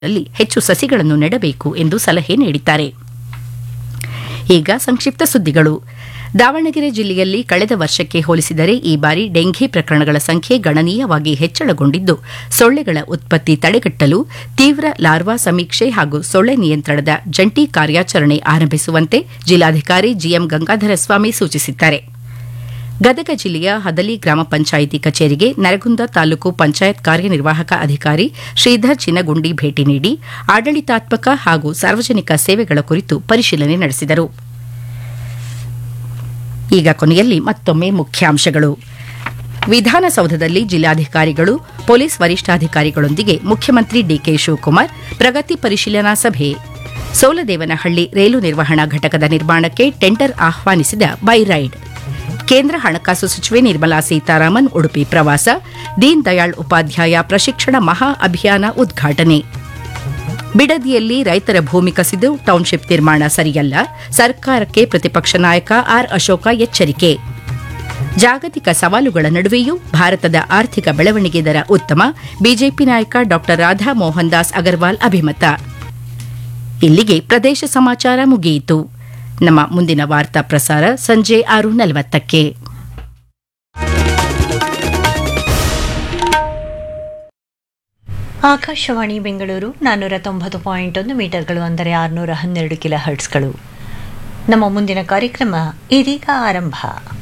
ಲ್ಲಿ ಹೆಚ್ಚು ಸಸಿಗಳನ್ನು ನೆಡಬೇಕು ಎಂದು ಸಲಹೆ ನೀಡಿದ್ದಾರೆ ಈಗ ಸಂಕ್ಷಿಪ್ತ ಸುದ್ದಿಗಳು ದಾವಣಗೆರೆ ಜಿಲ್ಲೆಯಲ್ಲಿ ಕಳೆದ ವರ್ಷಕ್ಕೆ ಹೋಲಿಸಿದರೆ ಈ ಬಾರಿ ಡೆಂಘಿ ಪ್ರಕರಣಗಳ ಸಂಖ್ಯೆ ಗಣನೀಯವಾಗಿ ಹೆಚ್ಚಳಗೊಂಡಿದ್ದು ಸೊಳ್ಳೆಗಳ ಉತ್ಪತ್ತಿ ತಡೆಗಟ್ಟಲು ತೀವ್ರ ಲಾರ್ವಾ ಸಮೀಕ್ಷೆ ಹಾಗೂ ಸೊಳ್ಳೆ ನಿಯಂತ್ರಣದ ಜಂಟಿ ಕಾರ್ಯಾಚರಣೆ ಆರಂಭಿಸುವಂತೆ ಜಿಲ್ಲಾಧಿಕಾರಿ ಜಿಎಂ ಗಂಗಾಧರ ಸ್ವಾಮಿ ಸೂಚಿಸಿದ್ದಾರೆ ಗದಗ ಜಿಲ್ಲೆಯ ಹದಲಿ ಗ್ರಾಮ ಪಂಚಾಯಿತಿ ಕಚೇರಿಗೆ ನರಗುಂದ ತಾಲೂಕು ಪಂಚಾಯತ್ ಕಾರ್ಯನಿರ್ವಾಹಕ ಅಧಿಕಾರಿ ಶ್ರೀಧರ್ ಚಿನಗುಂಡಿ ಭೇಟಿ ನೀಡಿ ಆಡಳಿತಾತ್ಮಕ ಹಾಗೂ ಸಾರ್ವಜನಿಕ ಸೇವೆಗಳ ಕುರಿತು ಪರಿಶೀಲನೆ ನಡೆಸಿದರು ಈಗ ಕೊನೆಯಲ್ಲಿ ಮತ್ತೊಮ್ಮೆ ಮುಖ್ಯಾಂಶಗಳು ವಿಧಾನಸೌಧದಲ್ಲಿ ಜಿಲ್ಲಾಧಿಕಾರಿಗಳು ಪೊಲೀಸ್ ವರಿಷ್ಠಾಧಿಕಾರಿಗಳೊಂದಿಗೆ ಮುಖ್ಯಮಂತ್ರಿ ಡಿಕೆ ಶಿವಕುಮಾರ್ ಪ್ರಗತಿ ಪರಿಶೀಲನಾ ಸಭೆ ಸೋಲದೇವನಹಳ್ಳಿ ರೈಲು ನಿರ್ವಹಣಾ ಘಟಕದ ನಿರ್ಮಾಣಕ್ಕೆ ಟೆಂಡರ್ ಆಹ್ವಾನಿಸಿದ ಬೈರೈಡ್ ಕೇಂದ್ರ ಹಣಕಾಸು ಸಚಿವೆ ನಿರ್ಮಲಾ ಸೀತಾರಾಮನ್ ಉಡುಪಿ ಪ್ರವಾಸ ದೀನ್ ದಯಾಳ್ ಉಪಾಧ್ಯಾಯ ಪ್ರಶಿಕ್ಷಣ ಮಹಾ ಅಭಿಯಾನ ಉದ್ಘಾಟನೆ ಬಿಡದಿಯಲ್ಲಿ ರೈತರ ಭೂಮಿ ಕಸಿದು ಟೌನ್ಶಿಪ್ ನಿರ್ಮಾಣ ಸರಿಯಲ್ಲ ಸರ್ಕಾರಕ್ಕೆ ಪ್ರತಿಪಕ್ಷ ನಾಯಕ ಆರ್ ಅಶೋಕ ಎಚ್ಚರಿಕೆ ಜಾಗತಿಕ ಸವಾಲುಗಳ ನಡುವೆಯೂ ಭಾರತದ ಆರ್ಥಿಕ ಬೆಳವಣಿಗೆ ದರ ಉತ್ತಮ ಬಿಜೆಪಿ ನಾಯಕ ಡಾ ರಾಧಾ ಮೋಹನ್ ದಾಸ್ ಅಗರ್ವಾಲ್ ಅಭಿಮತ ಇಲ್ಲಿಗೆ ಪ್ರದೇಶ ಸಮಾಚಾರ ಮುಗಿಯಿತು ನಮ್ಮ ಮುಂದಿನ ವಾರ್ತಾ ಪ್ರಸಾರ ಸಂಜೆ ಆರು ನಲವತ್ತಕ್ಕೆ ಆಕಾಶವಾಣಿ ಬೆಂಗಳೂರು ನಾನ್ನೂರ ತೊಂಬತ್ತು ಪಾಯಿಂಟ್ ಒಂದು ಮೀಟರ್ಗಳು ಅಂದರೆ ಆರುನೂರ ಹನ್ನೆರಡು ಕಿಲೋ ಹರ್ಟ್ಸ್ಗಳು ನಮ್ಮ ಮುಂದಿನ ಕಾರ್ಯಕ್ರಮ ಇದೀಗ ಆರಂಭ